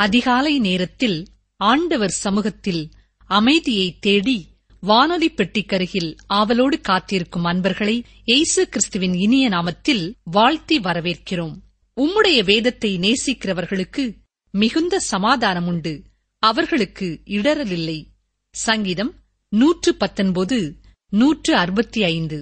அதிகாலை நேரத்தில் ஆண்டவர் சமூகத்தில் அமைதியை தேடி வானொலி பெட்டிக்கருகில் ஆவலோடு காத்திருக்கும் அன்பர்களை இயேசு கிறிஸ்துவின் இனிய நாமத்தில் வாழ்த்தி வரவேற்கிறோம் உம்முடைய வேதத்தை நேசிக்கிறவர்களுக்கு மிகுந்த சமாதானம் உண்டு அவர்களுக்கு இடரலில்லை சங்கீதம் நூற்று பத்தொன்பது நூற்று அறுபத்தி ஐந்து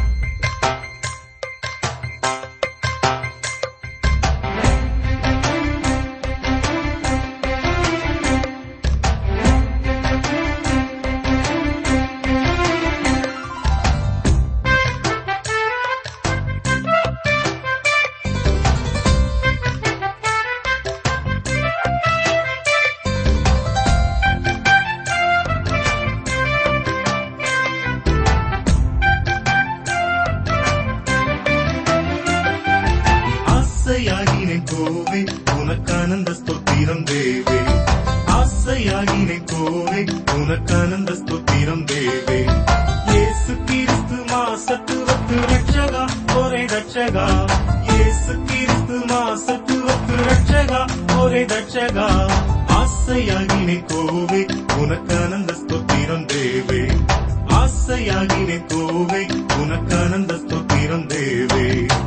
ஆசையாகினேன் கோவே உனக்கானந்த ஸ்தோத்திரம் தேவே ஆசையாகினேன் கோவே உனக்கானந்த ஸ்தோத்திரம் தேவே இயேசு கிறிஸ்து மாசத்துவத்து ரட்சகா ஒரே ரட்சகா இயேசு கிறிஸ்து மாசத்துவத்து ரட்சகா ஒரே ரட்சகா ஆசையாகினேன் கோவே உனக்கானந்த ஸ்தோத்திரம் தேவே ஆசையாகினேன் கோவே உனக்கானந்த ஸ்தோத்திரம் தேவே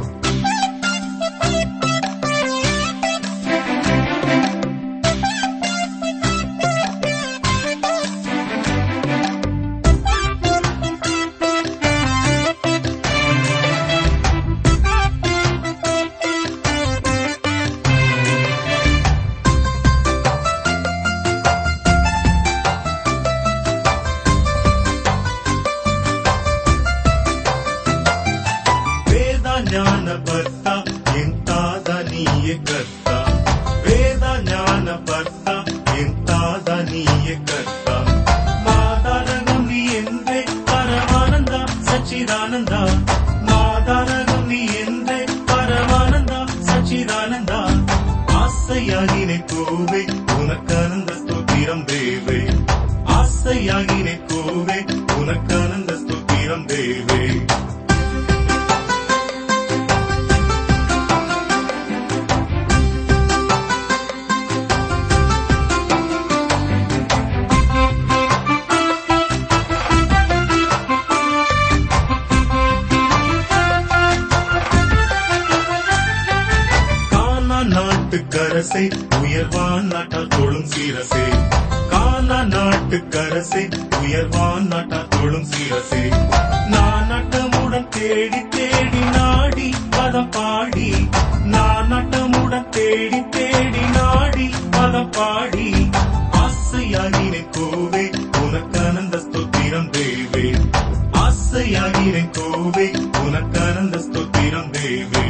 ವೇದ ಜ್ಞಾನ ಭರ್ತ ಎಂತಾದ ನೀಯೆ ಕರ್ತ ವೇದ ಜ್ಞಾನ ಭರ್ತ ಎಂತಾದ ನೀಯೆ ಕರ್ತ ಮಾದಾರಗಂ ನೀ ಎಂದೇ ಪರಮಾನಂದ ಸಚ್ಚಿದಾನಂದ ಮಾದಾರಗಂ ನೀ ಎಂದೇ ಪರಮಾನಂದ ಸಚ್ಚಿದಾನಂದ ஆசையாகினே கோவே உனக்கானந்த ஸ்தோத்திரம் தேவே ஆசையாகினே கோவே உனக்கானந்த ஸ்தோத்திரம் தேவே கானா நாட்டுக்கரசை உயர்வான் நாட்டால் தொழும் சீரசே கானா நாட்டுக்கரசை உயர்வான் நாட்டால் தொழும் சீரசே நான் நட்டமுடன் தேடி தேடி நாடி பதம் பாடி நான் நட்டமுடன் தேடி தேடி நாடி பதம் பாடி ஆசையாகினேன் கோவே உனக்கானந்த ஸ்தோத்திரம் தேவே ஆசையாகினேன் கோவே உனக்கானந்த ஸ்தோத்திரம் தேவே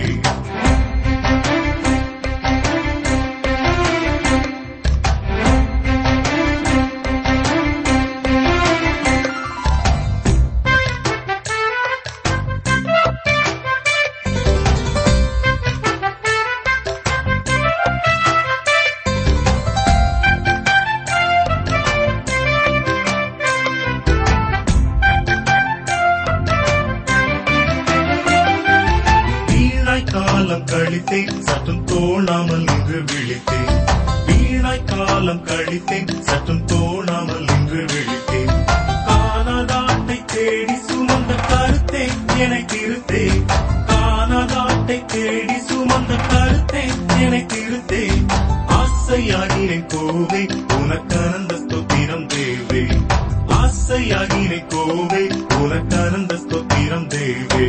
வீணாய் காலம் கழித்தேன் சற்றும் தோணாமல் நின்று விழித்தேன் வீணாய் காலம் கழித்தேன் சற்றும் தோணாமல் நின்று விழித்தேன் காணாதாட்டை தேடி சுமந்த கருத்தே என்னை திருத்தே காணாதாட்டை தேடி சுமந்த கருத்தே என்னை திருத்தே ஆசையாகினேன் கோவே உனக்கானந்த ஸ்தோத்திரம் தேவே ஆசையாகினேன் கோவே உனக்கானந்த ஸ்தோத்திரம் தேவே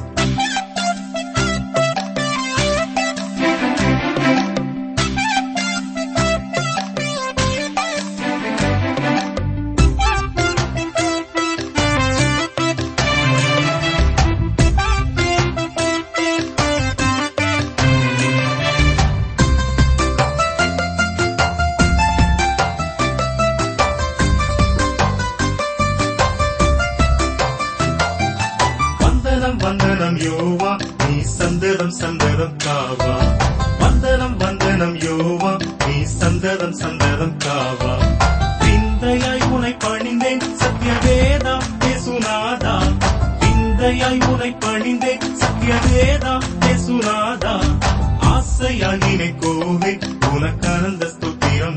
வந்தனம் வந்தனம் யோவா நீ சந்ததம் சந்ததம் காவா வந்தனம் வந்தனம் யோவா நீ சந்ததம் சந்ததம் காவா விந்தையாய் உனை பணிந்தேன் சத்திய வேதா பேசுநாதா விந்தையாய் உனை பணிந்தேன் சத்திய வேதா பேசுநாதா ஆசையாகினே கோவே உனக்கானந்த ஸ்துதிரம்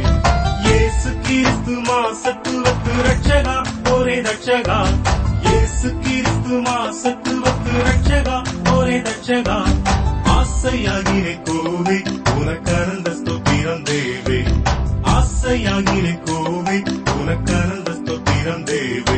இயேசு கிறிஸ்து மாசத்துவத்து ரட்சகா ஒரே ரட்சகா இயேசு கிறிஸ்து மாசத்துவத்து ரட்சகா ஒரே ரட்சகா ஆசையாகினே கோவே உனக்கரந்த ஸ்தோத்திரம் தேவே ஆசையாகினே கோவே உனக்கரந்த ஸ்தோத்திரம் தேவே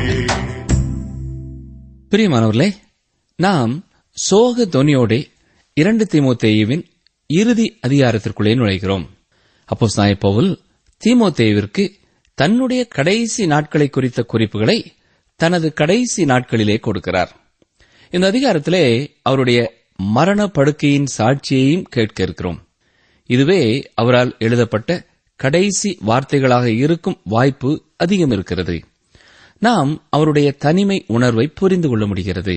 பிரியமானவர்களே நாம் சோக தொனியோடே இரண்டு தீமோத்தேயுவின் இறுதி அதிகாரத்திற்குள்ளே நுழைகிறோம் அப்போ பவுல் தீமோத்தேயுவிற்கு தன்னுடைய கடைசி நாட்களை குறித்த குறிப்புகளை தனது கடைசி நாட்களிலே கொடுக்கிறார் இந்த அதிகாரத்திலே அவருடைய மரண படுக்கையின் சாட்சியையும் கேட்க இருக்கிறோம் இதுவே அவரால் எழுதப்பட்ட கடைசி வார்த்தைகளாக இருக்கும் வாய்ப்பு அதிகம் இருக்கிறது நாம் அவருடைய தனிமை உணர்வை புரிந்து கொள்ள முடிகிறது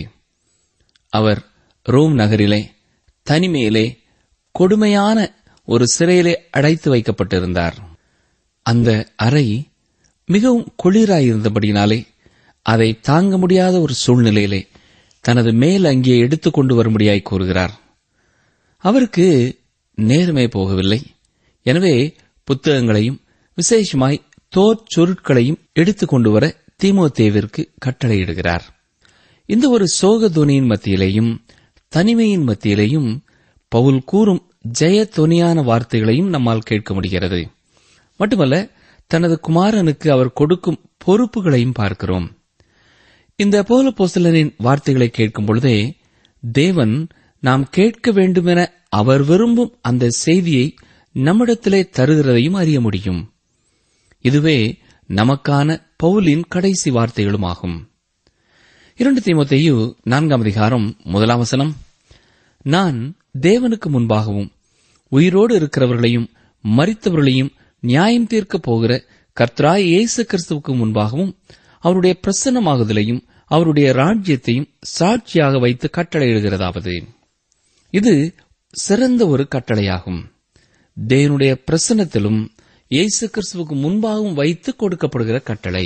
அவர் ரோம் நகரிலே தனிமையிலே கொடுமையான ஒரு சிறையிலே அடைத்து வைக்கப்பட்டிருந்தார் அந்த அறை மிகவும் குளிராயிருந்தபடினாலே அதை தாங்க முடியாத ஒரு சூழ்நிலையிலே தனது மேல் அங்கே எடுத்துக் கொண்டு வரும்படியாய் கூறுகிறார் அவருக்கு நேர்மை போகவில்லை எனவே புத்தகங்களையும் விசேஷமாய் தோற் சுருட்களையும் எடுத்துக் கொண்டு வர தீமோத்தேவிற்கு கட்டளையிடுகிறார் இந்த ஒரு சோக துணியின் மத்தியிலேயும் தனிமையின் மத்தியிலேயும் பவுல் கூறும் ஜெய துணியான வார்த்தைகளையும் நம்மால் கேட்க முடிகிறது மட்டுமல்ல தனது குமாரனுக்கு அவர் கொடுக்கும் பொறுப்புகளையும் பார்க்கிறோம் இந்த போல போசலரின் வார்த்தைகளை கேட்கும் பொழுதே தேவன் நாம் கேட்க வேண்டுமென அவர் விரும்பும் அந்த செய்தியை நம்மிடத்திலே தருகிறதையும் அறிய முடியும் இதுவே நமக்கான பவுலின் கடைசி வார்த்தைகளும் ஆகும் இரண்டு தீமோத்தேயு நான்காம் அதிகாரம் முதலாம் வசனம் நான் தேவனுக்கு முன்பாகவும் உயிரோடு இருக்கிறவர்களையும் மரித்தவர்களையும் நியாயம் தீர்க்கப் போகிற கர்த்தராய் இயேசு கிறிஸ்துவுக்கு முன்பாகவும் அவருடைய பிரசன்னமாகுதலையும் அவருடைய ராஜ்யத்தையும் சாட்சியாக வைத்து கட்டளையிடுகிறதாவது இது சிறந்த ஒரு கட்டளையாகும் தேவனுடைய பிரசன்னத்திலும் இயேசு கிறிஸ்துவுக்கு முன்பாகவும் வைத்து கொடுக்கப்படுகிற கட்டளை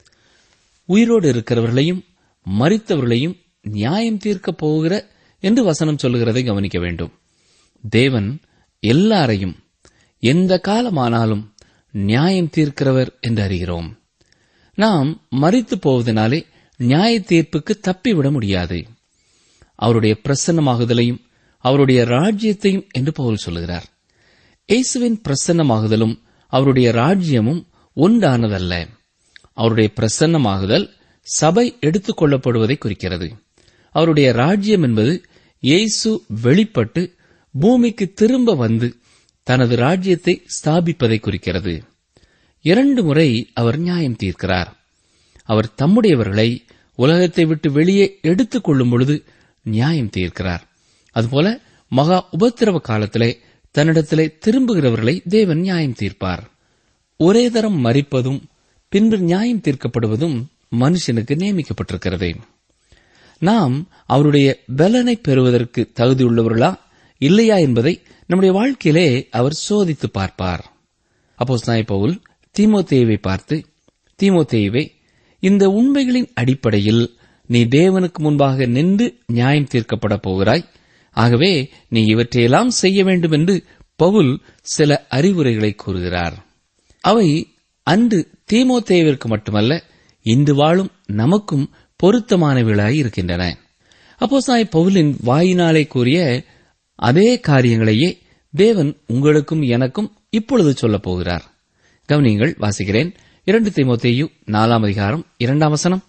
உயிரோடு இருக்கிறவர்களையும் மரித்தவர்களையும் நியாயம் தீர்க்கப் போகிற என்று வசனம் சொல்லுகிறதை கவனிக்க வேண்டும் தேவன் எல்லாரையும் எந்த காலமானாலும் நியாயம் தீர்க்கிறவர் என்று அறிகிறோம் நாம் மறித்து போவதனாலே நியாய தீர்ப்புக்கு தப்பிவிட முடியாது அவருடைய பிரசன்னமாகுதலையும் அவருடைய ராஜ்யத்தையும் என்று பவுல் சொல்லுகிறார் இயேசுவின் பிரசன்னமாகுதலும் அவருடைய ராஜ்யமும் ஒன்றானதல்ல அவருடைய பிரசன்னமாகுதல் சபை எடுத்துக் கொள்ளப்படுவதை குறிக்கிறது அவருடைய ராஜ்யம் என்பது இயேசு வெளிப்பட்டு பூமிக்கு திரும்ப வந்து தனது ராஜ்யத்தை ஸ்தாபிப்பதை குறிக்கிறது இரண்டு முறை அவர் நியாயம் தீர்க்கிறார் அவர் தம்முடையவர்களை உலகத்தை விட்டு வெளியே எடுத்துக் கொள்ளும் பொழுது நியாயம் தீர்க்கிறார் அதுபோல மகா உபத்திரவ காலத்திலே தன்னிடத்திலே திரும்புகிறவர்களை தேவன் நியாயம் தீர்ப்பார் ஒரே தரம் மறிப்பதும் பின்பு நியாயம் தீர்க்கப்படுவதும் மனுஷனுக்கு நியமிக்கப்பட்டிருக்கிறது நாம் அவருடைய பலனை பெறுவதற்கு தகுதியுள்ளவர்களா இல்லையா என்பதை நம்முடைய வாழ்க்கையிலே அவர் சோதித்து பார்ப்பார் அப்போஸ் பவுல் தீமோத்தேயுவை பார்த்து தீமோத்தேயுவை இந்த உண்மைகளின் அடிப்படையில் நீ தேவனுக்கு முன்பாக நின்று நியாயம் தீர்க்கப்பட போகிறாய் ஆகவே நீ இவற்றையெல்லாம் செய்ய வேண்டும் என்று பவுல் சில அறிவுரைகளை கூறுகிறார் அவை அன்று தீமோத்தேவிற்கு மட்டுமல்ல இன்று வாழும் நமக்கும் பொருத்தமானவைகளாய் இருக்கின்றன அப்போ சாய் பவுலின் வாயினாலே கூறிய அதே காரியங்களையே தேவன் உங்களுக்கும் எனக்கும் இப்பொழுது சொல்லப் போகிறார் கவனியங்கள் வாசிக்கிறேன் இரண்டு தீமோத்தேயு நாலாம் அதிகாரம் இரண்டாம் வசனம்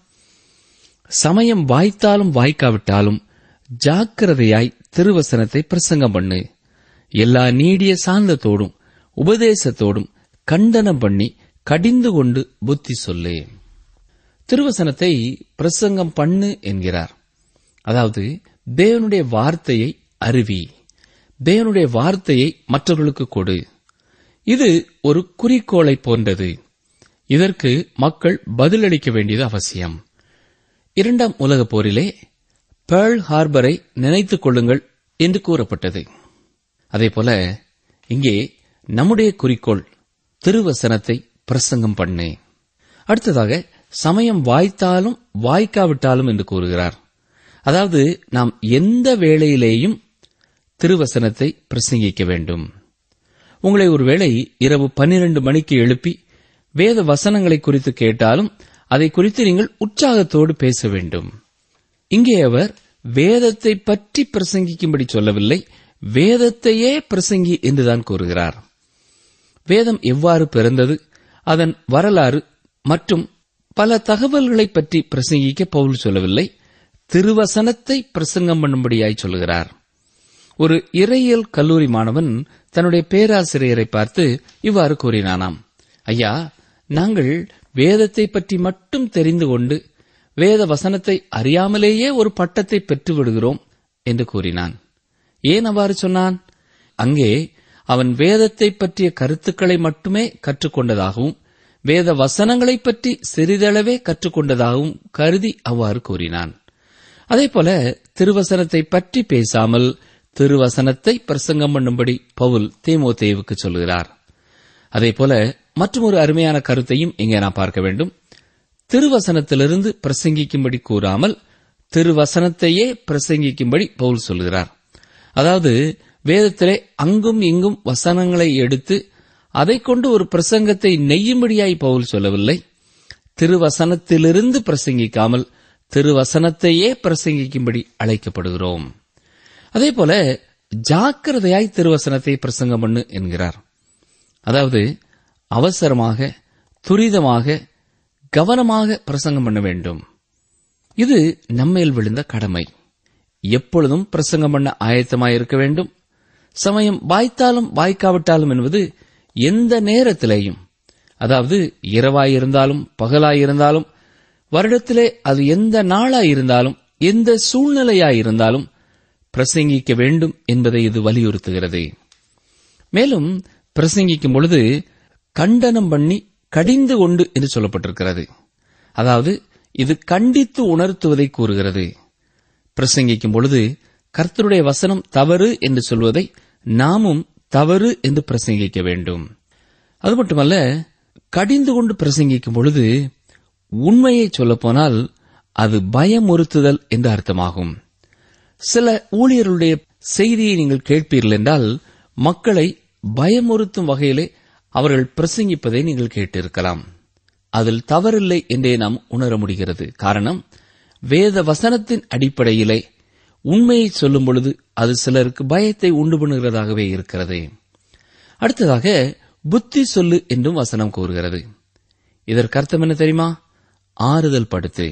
சமயம் வாய்த்தாலும் வாய்க்காவிட்டாலும் ஜாக்கிரதையாய் திருவசனத்தை பிரசங்கம் பண்ணு எல்லா நீடிய சாந்தத்தோடும் உபதேசத்தோடும் கண்டனம் பண்ணி கடிந்து கொண்டு புத்தி சொல்லு திருவசனத்தை பிரசங்கம் பண்ணு என்கிறார் அதாவது தேவனுடைய வார்த்தையை அருவி தேவனுடைய வார்த்தையை மற்றவர்களுக்கு கொடு இது ஒரு குறிக்கோளை போன்றது இதற்கு மக்கள் பதிலளிக்க வேண்டியது அவசியம் இரண்டாம் உலகப் போரிலே பேர்ல் ஹார்பரை நினைத்துக் கொள்ளுங்கள் என்று கூறப்பட்டது அதேபோல இங்கே நம்முடைய குறிக்கோள் திருவசனத்தை பிரசங்கம் பண்ணு அடுத்ததாக சமயம் வாய்த்தாலும் வாய்க்காவிட்டாலும் என்று கூறுகிறார் அதாவது நாம் எந்த வேளையிலேயும் திருவசனத்தை பிரசங்கிக்க வேண்டும் உங்களை ஒருவேளை இரவு பன்னிரண்டு மணிக்கு எழுப்பி வேத வசனங்களை குறித்து கேட்டாலும் அதை குறித்து நீங்கள் உற்சாகத்தோடு பேச வேண்டும் இங்கே அவர் வேதத்தை பற்றி பிரசங்கிக்கும்படி சொல்லவில்லை வேதத்தையே பிரசங்கி என்றுதான் கூறுகிறார் வேதம் எவ்வாறு பிறந்தது அதன் வரலாறு மற்றும் பல தகவல்களை பற்றி பிரசங்கிக்க பவுல் சொல்லவில்லை திருவசனத்தை பிரசங்கம் பண்ணும்படியாய் சொல்கிறார் ஒரு இறையியல் கல்லூரி மாணவன் தன்னுடைய பேராசிரியரை பார்த்து இவ்வாறு கூறினானாம் ஐயா நாங்கள் வேதத்தை பற்றி மட்டும் தெரிந்து கொண்டு வேத வசனத்தை அறியாமலேயே ஒரு பட்டத்தை பெற்று விடுகிறோம் என்று கூறினான் ஏன் அவ்வாறு சொன்னான் அங்கே அவன் வேதத்தை பற்றிய கருத்துக்களை மட்டுமே கற்றுக்கொண்டதாகவும் வேத வசனங்களை பற்றி சிறிதளவே கற்றுக்கொண்டதாகவும் கருதி அவ்வாறு கூறினான் அதேபோல திருவசனத்தை பற்றி பேசாமல் திருவசனத்தை பிரசங்கம் பண்ணும்படி பவுல் தேமோத்தேவுக்கு சொல்கிறார் அதேபோல மற்றொரு அருமையான கருத்தையும் இங்கே நாம் பார்க்க வேண்டும் திருவசனத்திலிருந்து பிரசங்கிக்கும்படி கூறாமல் திருவசனத்தையே பிரசங்கிக்கும்படி பவுல் சொல்கிறார் அதாவது வேதத்திலே அங்கும் இங்கும் வசனங்களை எடுத்து அதை கொண்டு ஒரு பிரசங்கத்தை நெய்யும்படியாய் பவுல் சொல்லவில்லை திருவசனத்திலிருந்து பிரசங்கிக்காமல் திருவசனத்தையே பிரசங்கிக்கும்படி அழைக்கப்படுகிறோம் அதேபோல ஜாக்கிரதையாய் திருவசனத்தை பிரசங்கம் பண்ணு என்கிறார் அதாவது அவசரமாக துரிதமாக கவனமாக பிரசங்கம் பண்ண வேண்டும் இது நம்மேல் விழுந்த கடமை எப்பொழுதும் பிரசங்கம் பண்ண ஆயத்தமாய் இருக்க வேண்டும் சமயம் வாய்த்தாலும் வாய்க்காவிட்டாலும் என்பது எந்த நேரத்திலேயும் அதாவது இரவாயிருந்தாலும் பகலாயிருந்தாலும் வருடத்திலே அது எந்த நாளாயிருந்தாலும் எந்த சூழ்நிலையாயிருந்தாலும் பிரசங்கிக்க வேண்டும் என்பதை இது வலியுறுத்துகிறது மேலும் பிரசங்கிக்கும் பொழுது கண்டனம் பண்ணி கடிந்து கொண்டு என்று சொல்லப்பட்டிருக்கிறது அதாவது இது கண்டித்து உணர்த்துவதை கூறுகிறது பிரசங்கிக்கும் பொழுது கர்த்தருடைய வசனம் தவறு என்று சொல்வதை நாமும் தவறு என்று பிரசங்கிக்க வேண்டும் அது மட்டுமல்ல கடிந்து கொண்டு பிரசங்கிக்கும் பொழுது உண்மையை சொல்லப்போனால் அது பயமுறுத்துதல் என்று அர்த்தமாகும் சில ஊழியர்களுடைய செய்தியை நீங்கள் கேட்பீர்கள் என்றால் மக்களை பயமுறுத்தும் வகையிலே அவர்கள் பிரசங்கிப்பதை நீங்கள் கேட்டிருக்கலாம் அதில் தவறில்லை என்றே நாம் உணர முடிகிறது காரணம் வேத வசனத்தின் அடிப்படையிலே உண்மையை சொல்லும் பொழுது அது சிலருக்கு பயத்தை உண்டு பண்ணுகிறதாகவே இருக்கிறது அடுத்ததாக புத்தி சொல்லு என்றும் வசனம் கூறுகிறது இதற்கு அர்த்தம் என்ன தெரியுமா ஆறுதல் படுத்து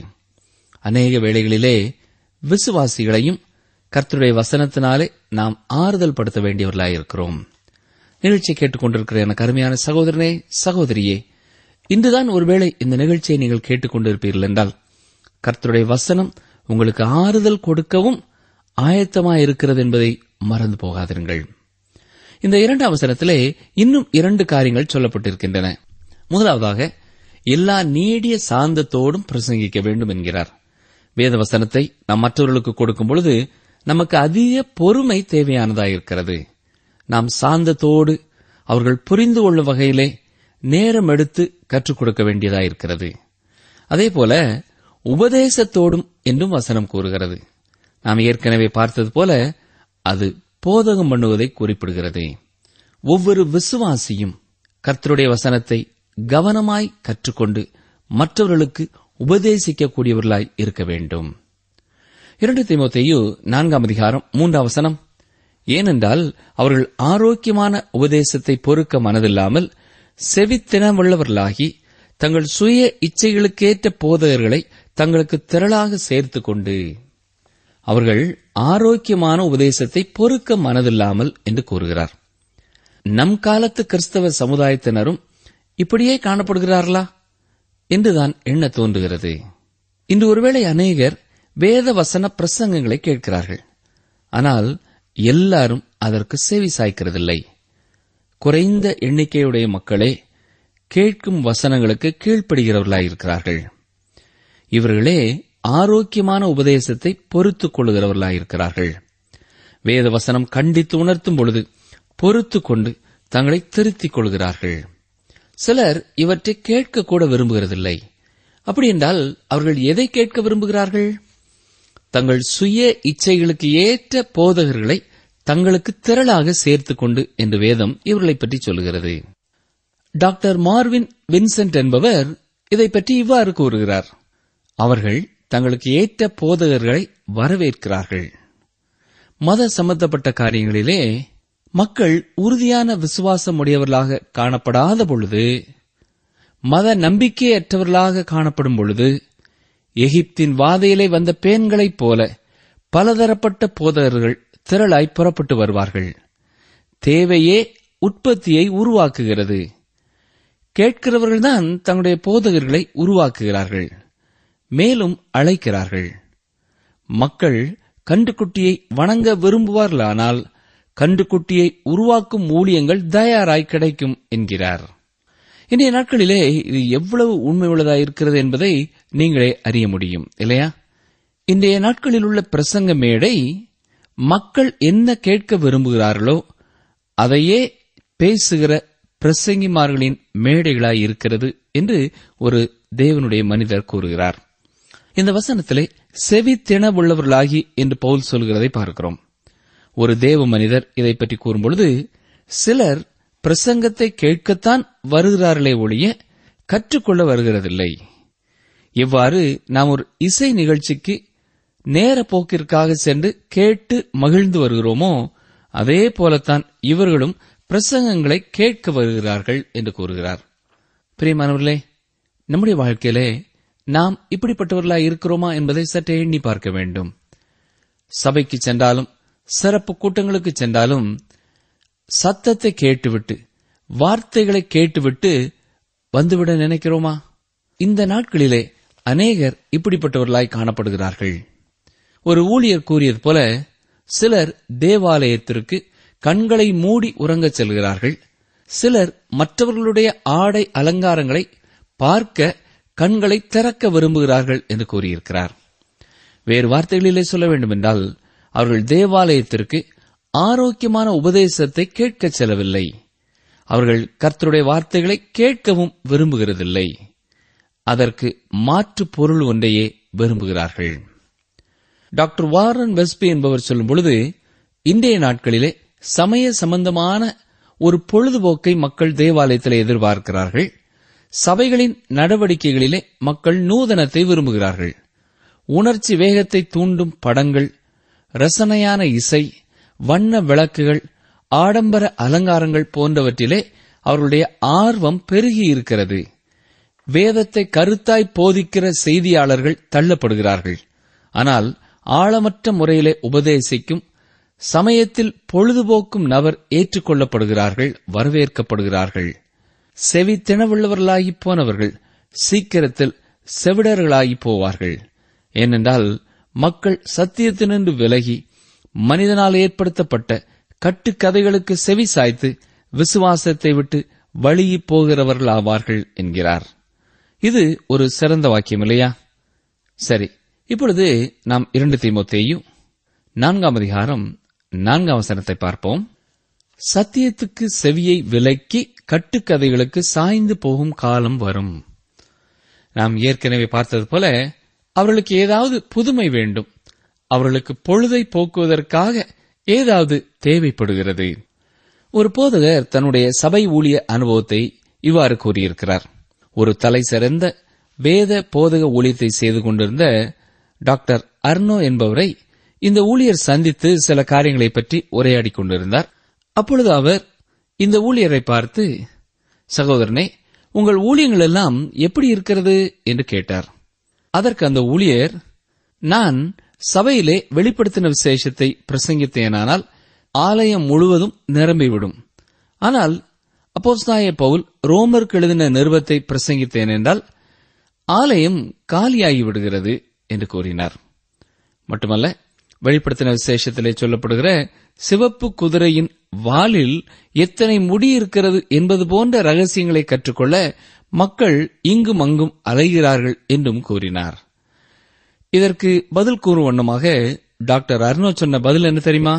அநேக வேளைகளிலே விசுவாசிகளையும் கர்த்தருடைய வசனத்தினாலே நாம் ஆறுதல் படுத்த வேண்டியவர்களாயிருக்கிறோம் நிகழ்ச்சியை கேட்டுக்கொண்டிருக்கிற எனக்கு அருமையான சகோதரனே சகோதரியே இன்றுதான் ஒருவேளை இந்த நிகழ்ச்சியை நீங்கள் கேட்டுக்கொண்டிருப்பீர்கள் என்றால் கர்த்தருடைய வசனம் உங்களுக்கு ஆறுதல் கொடுக்கவும் ஆயத்தமாயிருக்கிறது என்பதை மறந்து போகாதிருங்கள் இந்த இரண்டாம் வசனத்திலே இன்னும் இரண்டு காரியங்கள் சொல்லப்பட்டிருக்கின்றன முதலாவதாக எல்லா நீடிய சாந்தத்தோடும் பிரசங்கிக்க வேண்டும் என்கிறார் வேத வசனத்தை நாம் மற்றவர்களுக்கு கொடுக்கும் பொழுது நமக்கு அதிக பொறுமை தேவையானதாயிருக்கிறது நாம் சாந்தத்தோடு அவர்கள் புரிந்து கொள்ளும் வகையிலே நேரம் எடுத்து கற்றுக் கொடுக்க வேண்டியதாயிருக்கிறது அதேபோல உபதேசத்தோடும் என்றும் வசனம் கூறுகிறது நாம் ஏற்கனவே பார்த்தது போல அது போதகம் பண்ணுவதை குறிப்பிடுகிறது ஒவ்வொரு விசுவாசியும் கர்த்தருடைய வசனத்தை கவனமாய் கற்றுக்கொண்டு மற்றவர்களுக்கு உபதேசிக்கக்கூடியவர்களாய் இருக்க வேண்டும் இரண்டு தீமோத்தேயு நான்காம் அதிகாரம் மூன்றாம் வசனம் ஏனென்றால் அவர்கள் ஆரோக்கியமான உபதேசத்தை பொறுக்க மனதில்லாமல் செவித்தினமுள்ளவர்களாகி தங்கள் சுய இச்சைகளுக்கேற்ற போதகர்களை தங்களுக்கு திரளாக சேர்த்துக் கொண்டு அவர்கள் ஆரோக்கியமான உபதேசத்தை பொறுக்க மனதில்லாமல் என்று கூறுகிறார் நம் காலத்து கிறிஸ்தவ சமுதாயத்தினரும் இப்படியே காணப்படுகிறார்களா என்றுதான் எண்ண தோன்றுகிறது இன்று ஒருவேளை அநேகர் வேத வசன பிரசங்கங்களை கேட்கிறார்கள் ஆனால் எல்லாரும் அதற்கு செவி சாய்க்கிறதில்லை குறைந்த எண்ணிக்கையுடைய மக்களே கேட்கும் வசனங்களுக்கு கீழ்ப்படுகிறவர்களாயிருக்கிறார்கள் இவர்களே ஆரோக்கியமான உபதேசத்தை பொறுத்துக் கொள்ளுகிறவர்களாயிருக்கிறார்கள் வேத வசனம் கண்டித்து உணர்த்தும் பொழுது பொறுத்துக் கொண்டு தங்களை திருத்திக் கொள்கிறார்கள் சிலர் இவற்றை கேட்க கூட விரும்புகிறதில்லை அப்படி என்றால் அவர்கள் எதை கேட்க விரும்புகிறார்கள் தங்கள் சுய இச்சைகளுக்கு ஏற்ற போதகர்களை தங்களுக்கு திரளாக சேர்த்துக் கொண்டு என்று வேதம் இவர்களைப் பற்றி சொல்கிறது டாக்டர் மார்வின் வின்சென்ட் என்பவர் இதை பற்றி இவ்வாறு கூறுகிறார் அவர்கள் தங்களுக்கு ஏற்ற போதகர்களை வரவேற்கிறார்கள் மத சம்பந்தப்பட்ட காரியங்களிலே மக்கள் உறுதியான விசுவாசம் உடையவர்களாக காணப்படாத பொழுது மத நம்பிக்கையற்றவர்களாக காணப்படும் பொழுது எகிப்தின் வாதையிலே வந்த பேன்களைப் போல பலதரப்பட்ட போதகர்கள் திரளாய் புறப்பட்டு வருவார்கள் தேவையே உற்பத்தியை உருவாக்குகிறது கேட்கிறவர்கள்தான் தங்களுடைய போதகர்களை உருவாக்குகிறார்கள் மேலும் அழைக்கிறார்கள் மக்கள் கண்டுக்குட்டியை வணங்க விரும்புவார்களானால் கண்டுக்குட்டியை உருவாக்கும் ஊழியங்கள் தயாராய் கிடைக்கும் என்கிறார் இன்றைய நாட்களிலே இது எவ்வளவு உண்மை உள்ளதாக இருக்கிறது என்பதை நீங்களே அறிய முடியும் இல்லையா இன்றைய நாட்களில் உள்ள பிரசங்க மேடை மக்கள் என்ன கேட்க விரும்புகிறார்களோ அதையே பேசுகிற பிரசங்கிமார்களின் மேடைகளாய் இருக்கிறது என்று ஒரு தேவனுடைய மனிதர் கூறுகிறார் இந்த வசனத்திலே செவி திணவுள்ளவர்களாகி என்று பவுல் சொல்கிறதை பார்க்கிறோம் ஒரு தேவ மனிதர் இதை பற்றி கூறும்பொழுது சிலர் பிரசங்கத்தை கேட்கத்தான் வருகிறார்களே ஒழிய கற்றுக்கொள்ள வருகிறதில்லை இவ்வாறு நாம் ஒரு இசை நிகழ்ச்சிக்கு நேர போக்கிற்காக சென்று கேட்டு மகிழ்ந்து வருகிறோமோ அதே போலத்தான் இவர்களும் பிரசங்கங்களை கேட்க வருகிறார்கள் என்று கூறுகிறார் பிரியமானவர்களே நம்முடைய வாழ்க்கையிலே நாம் இப்படிப்பட்டவர்களாய் இருக்கிறோமா என்பதை சற்றே எண்ணி பார்க்க வேண்டும் சபைக்கு சென்றாலும் சிறப்பு கூட்டங்களுக்கு சென்றாலும் சத்தத்தை கேட்டுவிட்டு வார்த்தைகளை கேட்டுவிட்டு வந்துவிட நினைக்கிறோமா இந்த நாட்களிலே அநேகர் இப்படிப்பட்டவர்களாய் காணப்படுகிறார்கள் ஒரு ஊழியர் கூறியது போல சிலர் தேவாலயத்திற்கு கண்களை மூடி உறங்கச் செல்கிறார்கள் சிலர் மற்றவர்களுடைய ஆடை அலங்காரங்களை பார்க்க கண்களை திறக்க விரும்புகிறார்கள் என்று கூறியிருக்கிறார் வேறு வார்த்தைகளிலே சொல்ல வேண்டுமென்றால் அவர்கள் தேவாலயத்திற்கு ஆரோக்கியமான உபதேசத்தை கேட்கச் செல்லவில்லை அவர்கள் கர்த்தருடைய வார்த்தைகளை கேட்கவும் விரும்புகிறதில்லை அதற்கு மாற்று பொருள் ஒன்றையே விரும்புகிறார்கள் டாக்டர் வாரன் வெஸ்பி என்பவர் சொல்லும் பொழுது இன்றைய நாட்களிலே சமய சம்பந்தமான ஒரு பொழுதுபோக்கை மக்கள் தேவாலயத்தில் எதிர்பார்க்கிறார்கள் சபைகளின் நடவடிக்கைகளிலே மக்கள் நூதனத்தை விரும்புகிறார்கள் உணர்ச்சி வேகத்தை தூண்டும் படங்கள் ரசனையான இசை வண்ண விளக்குகள் ஆடம்பர அலங்காரங்கள் போன்றவற்றிலே அவர்களுடைய ஆர்வம் பெருகி இருக்கிறது வேதத்தை கருத்தாய் போதிக்கிற செய்தியாளர்கள் தள்ளப்படுகிறார்கள் ஆனால் ஆழமற்ற முறையிலே உபதேசிக்கும் சமயத்தில் பொழுதுபோக்கும் நபர் ஏற்றுக்கொள்ளப்படுகிறார்கள் வரவேற்கப்படுகிறார்கள் செவி திணவுள்ளவர்களாகி போனவர்கள் சீக்கிரத்தில் செவிடர்களாகி போவார்கள் ஏனென்றால் மக்கள் சத்தியத்தினின்று விலகி மனிதனால் ஏற்படுத்தப்பட்ட கட்டுக்கதைகளுக்கு செவி சாய்த்து விசுவாசத்தை விட்டு வழியி போகிறவர்களாவார்கள் என்கிறார் இது ஒரு சிறந்த வாக்கியம் இல்லையா சரி இப்பொழுது நாம் இரண்டு தீமோத்தேயும் நான்காம் அதிகாரம் நான்காம் வசனத்தை பார்ப்போம் சத்தியத்துக்கு செவியை விலக்கி கட்டுக்கதைகளுக்கு சாய்ந்து போகும் காலம் வரும் நாம் ஏற்கனவே பார்த்தது போல அவர்களுக்கு ஏதாவது புதுமை வேண்டும் அவர்களுக்கு பொழுதை போக்குவதற்காக ஏதாவது தேவைப்படுகிறது ஒரு போதகர் தன்னுடைய சபை ஊழிய அனுபவத்தை இவ்வாறு கூறியிருக்கிறார் ஒரு தலை சிறந்த வேத போதக ஊழியத்தை செய்து கொண்டிருந்த டாக்டர் அர்னோ என்பவரை இந்த ஊழியர் சந்தித்து சில காரியங்களை பற்றி உரையாடிக் கொண்டிருந்தார் அப்பொழுது அவர் இந்த ஊழியரை பார்த்து சகோதரனே உங்கள் ஊழியங்கள் எல்லாம் எப்படி இருக்கிறது என்று கேட்டார் அதற்கு அந்த ஊழியர் நான் சபையிலே வெளிப்படுத்தின விசேஷத்தை பிரசங்கித்தேனானால் ஆலயம் முழுவதும் நிரம்பிவிடும் ஆனால் அப்போஸ்தாய பவுல் ரோமருக்கு எழுதின நிருபத்தை பிரசங்கித்தேன் என்றால் ஆலயம் காலியாகி விடுகிறது என்று கூறினார் மட்டுமல்ல வெளிப்படுத்தின விசேஷத்திலே சொல்லப்படுகிற சிவப்பு குதிரையின் வாலில் எத்தனை முடி இருக்கிறது என்பது போன்ற ரகசியங்களை கற்றுக்கொள்ள மக்கள் இங்கும் அங்கும் அலைகிறார்கள் என்றும் கூறினார் இதற்கு பதில் கூறும் வண்ணமாக டாக்டர் அருணோ சொன்ன பதில் என்ன தெரியுமா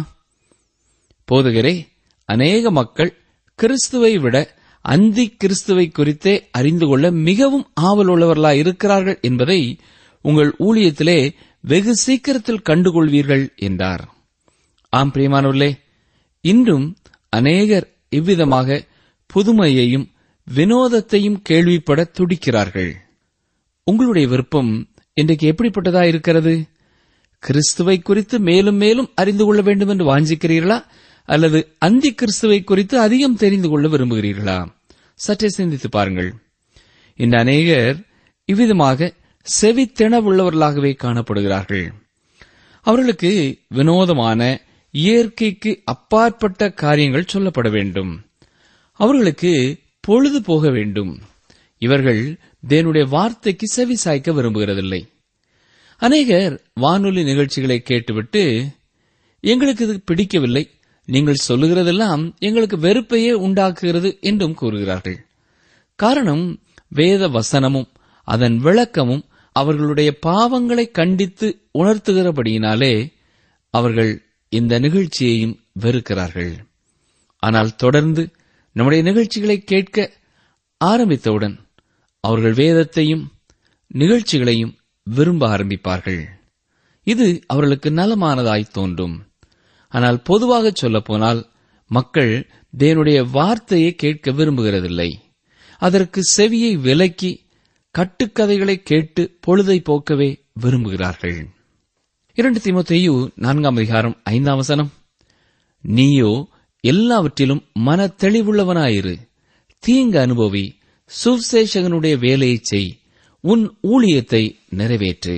போதுகிறே அநேக மக்கள் கிறிஸ்துவை விட அந்தி கிறிஸ்துவை குறித்தே அறிந்து கொள்ள மிகவும் ஆவலுள்ளவர்களாய் இருக்கிறார்கள் என்பதை உங்கள் ஊழியத்திலே வெகு சீக்கிரத்தில் கண்டுகொள்வீர்கள் என்றார் ஆம் பிரியமானவர்களே இன்றும் அநேகர் இவ்விதமாக புதுமையையும் வினோதத்தையும் கேள்விப்பட துடிக்கிறார்கள் உங்களுடைய விருப்பம் இன்றைக்கு எப்படிப்பட்டதா இருக்கிறது கிறிஸ்துவை குறித்து மேலும் மேலும் அறிந்து கொள்ள வேண்டும் என்று வாஞ்சிக்கிறீர்களா அல்லது அந்தி கிறிஸ்துவை குறித்து அதிகம் தெரிந்து கொள்ள விரும்புகிறீர்களா சற்றே சிந்தித்து பாருங்கள் இந்த அநேகர் இவ்விதமாக செவித்திணவுள்ளவர்களாகவே காணப்படுகிறார்கள் அவர்களுக்கு வினோதமான இயற்கைக்கு அப்பாற்பட்ட காரியங்கள் சொல்லப்பட வேண்டும் அவர்களுக்கு பொழுது போக வேண்டும் இவர்கள் தேவனுடைய வார்த்தைக்கு செவி சாய்க்க விரும்புகிறதில்லை அநேகர் வானொலி நிகழ்ச்சிகளை கேட்டுவிட்டு எங்களுக்கு இது பிடிக்கவில்லை நீங்கள் சொல்லுகிறதெல்லாம் எங்களுக்கு வெறுப்பையே உண்டாக்குகிறது என்றும் கூறுகிறார்கள் காரணம் வேத வசனமும் அதன் விளக்கமும் அவர்களுடைய பாவங்களை கண்டித்து உணர்த்துகிறபடியினாலே அவர்கள் இந்த நிகழ்ச்சியையும் வெறுக்கிறார்கள் ஆனால் தொடர்ந்து நம்முடைய நிகழ்ச்சிகளை கேட்க ஆரம்பித்தவுடன் அவர்கள் வேதத்தையும் நிகழ்ச்சிகளையும் விரும்ப ஆரம்பிப்பார்கள் இது அவர்களுக்கு நலமானதாய் தோன்றும் ஆனால் பொதுவாக சொல்லப்போனால் மக்கள் தேவனுடைய வார்த்தையை கேட்க விரும்புகிறதில்லை அதற்கு செவியை விலக்கி கட்டுக்கதைகளை கேட்டு பொழுதை போக்கவே விரும்புகிறார்கள் இரண்டு தீமோத்தேயு நான்காம் அதிகாரம் ஐந்தாம் வசனம் நீயோ எல்லாவற்றிலும் மன தெளிவுள்ளவனாயிரு தீங்கு அனுபவி சுவிசேஷகனுடைய வேலையை செய் உன் ஊழியத்தை நிறைவேற்று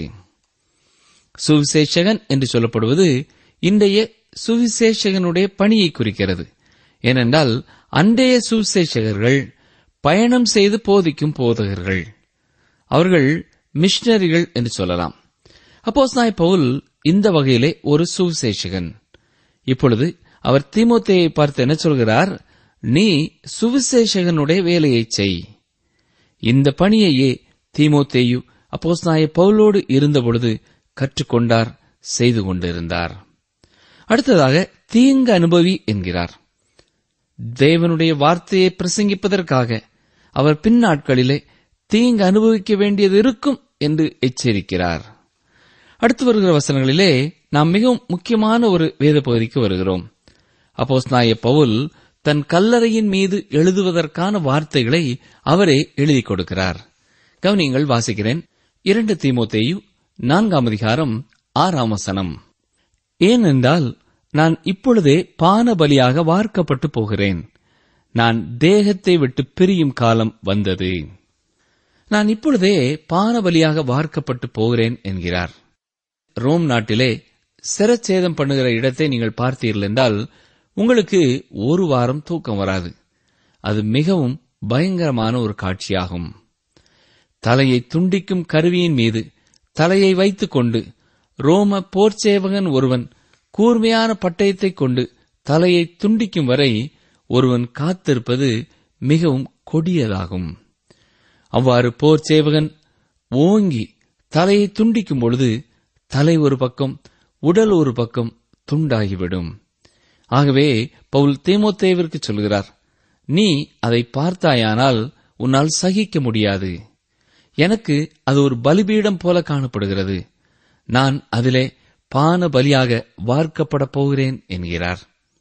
சுவிசேஷகன் என்று சொல்லப்படுவது இன்றைய சுவிசேஷகனுடைய பணியை குறிக்கிறது ஏனென்றால் அன்றைய சுவிசேஷகர்கள் பயணம் செய்து போதிக்கும் போதகர்கள் அவர்கள் மிஷனரிகள் என்று சொல்லலாம் அப்போஸ் நாய் பவுல் இந்த வகையிலே ஒரு சுவிசேஷகன் இப்பொழுது அவர் தீமோத்தேயை பார்த்து என்ன சொல்கிறார் நீ சுவிசேஷகனுடைய வேலையை செய் இந்த பணியையே தீமோத்தேயு அப்போஸ் நாய பவுலோடு இருந்தபொழுது கற்றுக்கொண்டார் செய்து கொண்டிருந்தார் அடுத்ததாக தீங்கு அனுபவி என்கிறார் தேவனுடைய வார்த்தையை பிரசங்கிப்பதற்காக அவர் பின்னாட்களிலே தீங்கு அனுபவிக்க வேண்டியது இருக்கும் என்று எச்சரிக்கிறார் அடுத்து வருகிற வசனங்களிலே நாம் மிகவும் முக்கியமான ஒரு வேத பகுதிக்கு வருகிறோம் அப்போஸ் நாய பவுல் தன் கல்லறையின் மீது எழுதுவதற்கான வார்த்தைகளை அவரே எழுதி கொடுக்கிறார் கவனியங்கள் வாசிக்கிறேன் இரண்டு தீமோத்தேயு நான்காம் அதிகாரம் ஆறாம் வசனம் ஏனென்றால் நான் இப்பொழுதே பானபலியாக வார்க்கப்பட்டு போகிறேன் நான் தேகத்தை விட்டு பிரியும் காலம் வந்தது நான் இப்பொழுதே பானபலியாக வார்க்கப்பட்டு போகிறேன் என்கிறார் ரோம் நாட்டிலே சிரச்சேதம் பண்ணுகிற இடத்தை நீங்கள் பார்த்தீர்கள் என்றால் உங்களுக்கு ஒரு வாரம் தூக்கம் வராது அது மிகவும் பயங்கரமான ஒரு காட்சியாகும் தலையை துண்டிக்கும் கருவியின் மீது தலையை வைத்துக் கொண்டு ரோம போர்ச்சேவகன் ஒருவன் கூர்மையான பட்டயத்தைக் கொண்டு தலையை துண்டிக்கும் வரை ஒருவன் காத்திருப்பது மிகவும் கொடியதாகும் அவ்வாறு போர் சேவகன் ஓங்கி தலையை துண்டிக்கும் பொழுது தலை ஒரு பக்கம் உடல் ஒரு பக்கம் துண்டாகிவிடும் ஆகவே பவுல் தீமோத்தேவிற்கு சொல்கிறார் நீ அதை பார்த்தாயானால் உன்னால் சகிக்க முடியாது எனக்கு அது ஒரு பலிபீடம் போல காணப்படுகிறது நான் அதிலே பான பலியாக வார்க்கப்பட போகிறேன் என்கிறார்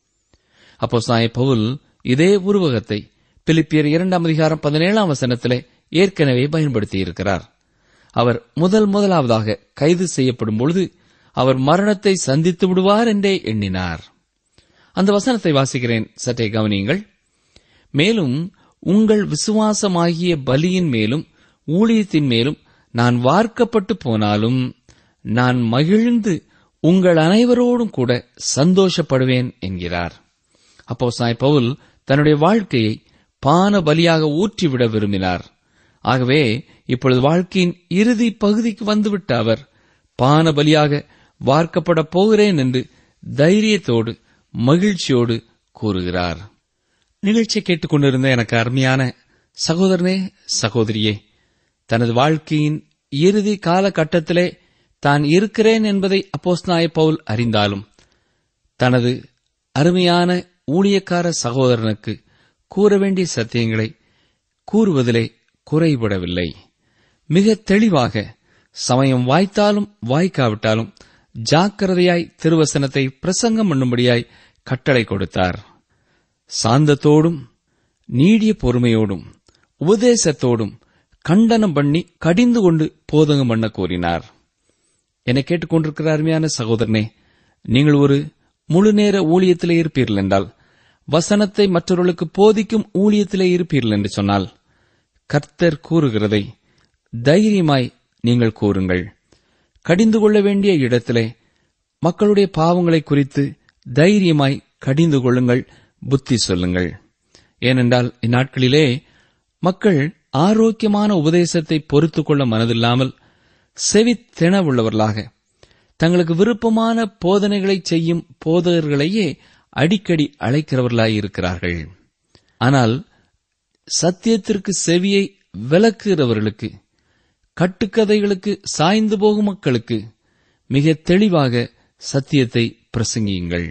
அப்போ சாய பவுல் இதே உருவகத்தை பிலிப்பியர் இரண்டாம் அதிகாரம் பதினேழாம் வசனத்திலே ஏற்கனவே பயன்படுத்தியிருக்கிறார் அவர் முதல் முதலாவதாக கைது செய்யப்படும் பொழுது அவர் மரணத்தை சந்தித்து விடுவார் என்றே எண்ணினார் அந்த வசனத்தை வாசிக்கிறேன் சற்றே கவனியுங்கள் மேலும் உங்கள் விசுவாசமாகிய பலியின் மேலும் ஊழியத்தின் மேலும் நான் வார்க்கப்பட்டு போனாலும் நான் மகிழ்ந்து உங்கள் அனைவரோடும் கூட சந்தோஷப்படுவேன் என்கிறார் அப்போ சாய் பவுல் தன்னுடைய வாழ்க்கையை பான பலியாக ஊற்றிவிட விரும்பினார் ஆகவே இப்பொழுது வாழ்க்கையின் இறுதி பகுதிக்கு வந்துவிட்ட அவர் பான பலியாக வார்க்கப்பட போகிறேன் என்று தைரியத்தோடு மகிழ்ச்சியோடு கூறுகிறார் நிகழ்ச்சியை கேட்டுக்கொண்டிருந்த எனக்கு அருமையான சகோதரனே சகோதரியே தனது வாழ்க்கையின் இறுதி காலகட்டத்திலே தான் இருக்கிறேன் என்பதை அப்போஸ்நாய பவுல் அறிந்தாலும் தனது அருமையான ஊழியக்கார சகோதரனுக்கு கூற வேண்டிய சத்தியங்களை கூறுவதிலே குறைபடவில்லை மிக தெளிவாக சமயம் வாய்த்தாலும் வாய்க்காவிட்டாலும் ஜாக்கிரதையாய் திருவசனத்தை பிரசங்கம் பண்ணும்படியாய் கட்டளை கொடுத்தார் சாந்தத்தோடும் நீடிய பொறுமையோடும் உபதேசத்தோடும் கண்டனம் பண்ணி கடிந்து கொண்டு போதகம் பண்ண கூறினார் என்னை கேட்டுக்கொண்டிருக்கிற அருமையான சகோதரனே நீங்கள் ஒரு முழு நேர ஊழியத்திலே இருப்பீர்கள் என்றால் வசனத்தை மற்றவர்களுக்கு போதிக்கும் ஊழியத்திலே இருப்பீர்கள் என்று சொன்னால் கர்த்தர் கூறுகிறதை தைரியமாய் நீங்கள் கூறுங்கள் கடிந்து கொள்ள வேண்டிய இடத்திலே மக்களுடைய பாவங்களை குறித்து தைரியமாய் கடிந்து கொள்ளுங்கள் புத்தி சொல்லுங்கள் ஏனென்றால் இந்நாட்களிலே மக்கள் ஆரோக்கியமான உபதேசத்தை பொறுத்துக் கொள்ள மனதில்லாமல் செவித்திணவுள்ளவர்களாக தங்களுக்கு விருப்பமான போதனைகளை செய்யும் போதகர்களையே அடிக்கடி அழைக்கிறவர்களாய் இருக்கிறார்கள் ஆனால் சத்தியத்திற்கு செவியை விளக்குகிறவர்களுக்கு கட்டுக்கதைகளுக்கு சாய்ந்து போகும் மக்களுக்கு மிக தெளிவாக சத்தியத்தை பிரசங்கியுங்கள்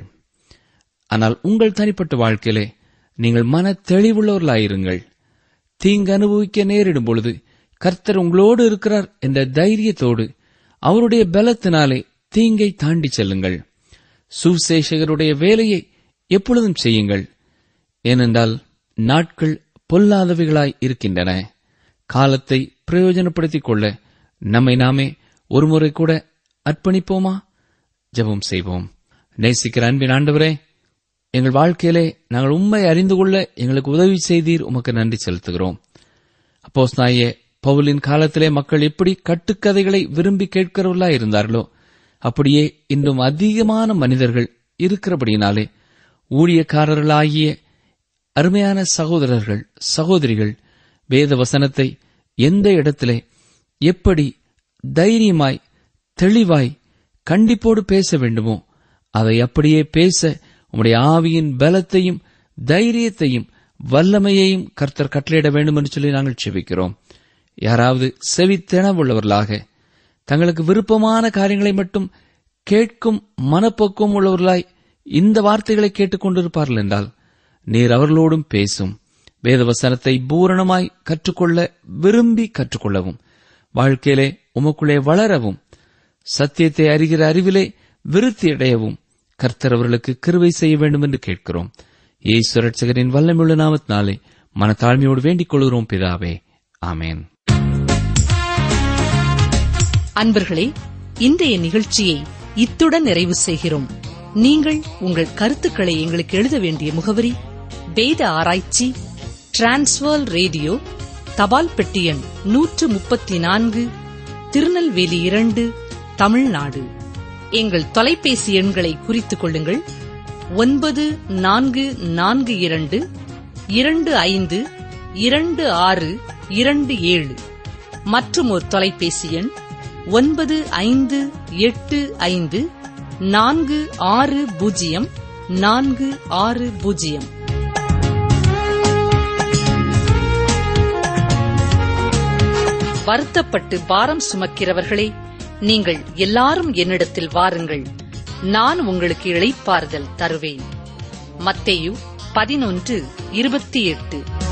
ஆனால் உங்கள் தனிப்பட்ட வாழ்க்கையிலே நீங்கள் மன தெளிவுள்ளவர்களாயிருங்கள் தீங்கு அனுபவிக்க நேரிடும் பொழுது கர்த்தர் உங்களோடு இருக்கிறார் என்ற தைரியத்தோடு அவருடைய பலத்தினாலே தீங்கை தாண்டி செல்லுங்கள் சுசேஷகருடைய வேலையை எப்பொழுதும் செய்யுங்கள் ஏனென்றால் நாட்கள் பொல்லாதவைகளாய் இருக்கின்றன காலத்தை பிரயோஜனப்படுத்திக் கொள்ள நம்மை நாமே ஒருமுறை கூட அர்ப்பணிப்போமா ஜெபம் செய்வோம் நேசிக்கிற அன்பின் ஆண்டவரே எங்கள் வாழ்க்கையிலே நாங்கள் உண்மை அறிந்து கொள்ள எங்களுக்கு உதவி செய்தீர் உமக்கு நன்றி செலுத்துகிறோம் அப்போஸ் நாயே பவுலின் காலத்திலே மக்கள் எப்படி கட்டுக்கதைகளை விரும்பி கேட்கிறவர்களா இருந்தார்களோ அப்படியே இன்றும் அதிகமான மனிதர்கள் இருக்கிறபடியினாலே ஊழியக்காரர்களாகிய அருமையான சகோதரர்கள் சகோதரிகள் வேத வசனத்தை எந்த இடத்திலே எப்படி தைரியமாய் தெளிவாய் கண்டிப்போடு பேச வேண்டுமோ அதை அப்படியே பேச உம்முடைய ஆவியின் பலத்தையும் தைரியத்தையும் வல்லமையையும் கர்த்தர் கட்டளையிட வேண்டும் என்று சொல்லி நாங்கள் செபிக்கிறோம் யாராவது செவித்தெனவுள்ளவர்களாக தங்களுக்கு விருப்பமான காரியங்களை மட்டும் கேட்கும் மனப்பக்குவம் உள்ளவர்களாய் இந்த வார்த்தைகளை கேட்டுக்கொண்டிருப்பார்கள் என்றால் நீர் அவர்களோடும் பேசும் வேதவசனத்தை பூரணமாய் கற்றுக்கொள்ள விரும்பி கற்றுக்கொள்ளவும் வாழ்க்கையிலே உமக்குள்ளே வளரவும் சத்தியத்தை அறிகிற அறிவிலே விருத்தி அடையவும் கர்த்தர் அவர்களுக்கு கிருவை செய்ய வேண்டும் என்று கேட்கிறோம் ஏசு ரட்சகரின் வல்லமுள்ள நாமத்தினாலே மனத்தாழ்மையோடு வேண்டிக் கொள்கிறோம் பிதாவே ஆமேன் அன்பர்களே இன்றைய நிகழ்ச்சியை இத்துடன் நிறைவு செய்கிறோம் நீங்கள் உங்கள் கருத்துக்களை எங்களுக்கு எழுத வேண்டிய முகவரி வேத ஆராய்ச்சி டிரான்ஸ்வர் ரேடியோ தபால் பெட்டி எண் நூற்று முப்பத்தி நான்கு திருநெல்வேலி இரண்டு தமிழ்நாடு எங்கள் தொலைபேசி எண்களை குறித்துக் கொள்ளுங்கள் ஒன்பது நான்கு நான்கு இரண்டு இரண்டு ஐந்து இரண்டு ஆறு இரண்டு ஏழு மற்றும் ஒரு தொலைபேசி எண் ஒன்பது ஐந்து எட்டு ஐந்து நான்கு ஆறு பூஜ்ஜியம் நான்கு ஆறு பூஜ்ஜியம் வருத்தப்பட்டு பாரம் சுமக்கிறவர்களே நீங்கள் எல்லாரும் என்னிடத்தில் வாருங்கள் நான் உங்களுக்கு இளைப்பாறுதல் தருவேன் மத்தேயு பதினொன்று இருபத்தி எட்டு